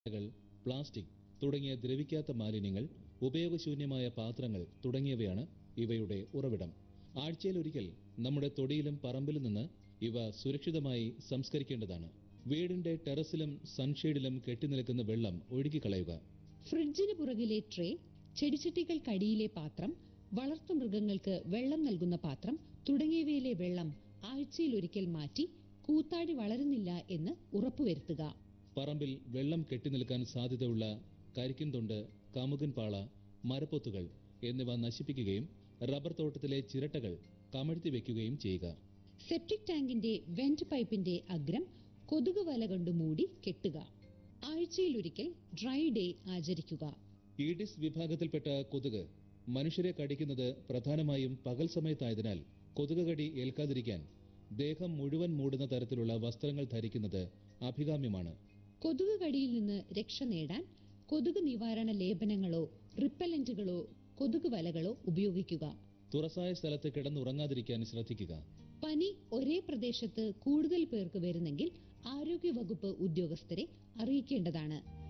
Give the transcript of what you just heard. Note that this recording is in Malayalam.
കൾ പ്ലാസ്റ്റിക് തുടങ്ങിയ ദ്രവിക്കാത്ത മാലിന്യങ്ങൾ ഉപയോഗശൂന്യമായ പാത്രങ്ങൾ തുടങ്ങിയവയാണ് ഇവയുടെ ഉറവിടം ആഴ്ചയിലൊരിക്കൽ നമ്മുടെ തൊടിയിലും പറമ്പിലും നിന്ന് ഇവ സുരക്ഷിതമായി സംസ്കരിക്കേണ്ടതാണ് വീടിന്റെ ടെറസിലും സൺഷെയ്ഡിലും കെട്ടിനിൽക്കുന്ന വെള്ളം ഒഴുകിക്കളയുക ഫ്രിഡ്ജിന് പുറകിലെ ട്രേ ചെടിച്ചട്ടികൾക്കടിയിലെ പാത്രം വളർത്തുമൃഗങ്ങൾക്ക് വെള്ളം നൽകുന്ന പാത്രം തുടങ്ങിയവയിലെ വെള്ളം ആഴ്ചയിലൊരിക്കൽ മാറ്റി കൂത്താടി വളരുന്നില്ല എന്ന് ഉറപ്പുവരുത്തുക പറമ്പിൽ വെള്ളം കെട്ടിനിൽക്കാൻ സാധ്യതയുള്ള കരിക്കിൻ തൊണ്ട് കമുകൻ പാള മരപ്പൊത്തുകൾ എന്നിവ നശിപ്പിക്കുകയും റബ്ബർ തോട്ടത്തിലെ ചിരട്ടകൾ കമഴ്ത്തി വെക്കുകയും ചെയ്യുക സെപ്റ്റിക് ടാങ്കിന്റെ വെന്റ് പൈപ്പിന്റെ അഗ്രം കൊതുക് വല കൊണ്ട് മൂടി കെട്ടുക ആഴ്ചയിലൊരിക്കൽ ഡ്രൈ ഡേ ആചരിക്കുക ഈഡിസ് വിഭാഗത്തിൽപ്പെട്ട കൊതുക് മനുഷ്യരെ കടിക്കുന്നത് പ്രധാനമായും പകൽ സമയത്തായതിനാൽ കൊതുക് കടി ഏൽക്കാതിരിക്കാൻ ദേഹം മുഴുവൻ മൂടുന്ന തരത്തിലുള്ള വസ്ത്രങ്ങൾ ധരിക്കുന്നത് അഭികാമ്യമാണ് കൊതുക് കടിയിൽ നിന്ന് രക്ഷ നേടാൻ കൊതുക് നിവാരണ ലേപനങ്ങളോ റിപ്പലന്റുകളോ കൊതുക് വലകളോ ഉപയോഗിക്കുക തുറസായ സ്ഥലത്ത് കിടന്നുറങ്ങാതിരിക്കാൻ ശ്രദ്ധിക്കുക പനി ഒരേ പ്രദേശത്ത് കൂടുതൽ പേർക്ക് വരുന്നെങ്കിൽ ആരോഗ്യവകുപ്പ് ഉദ്യോഗസ്ഥരെ അറിയിക്കേണ്ടതാണ്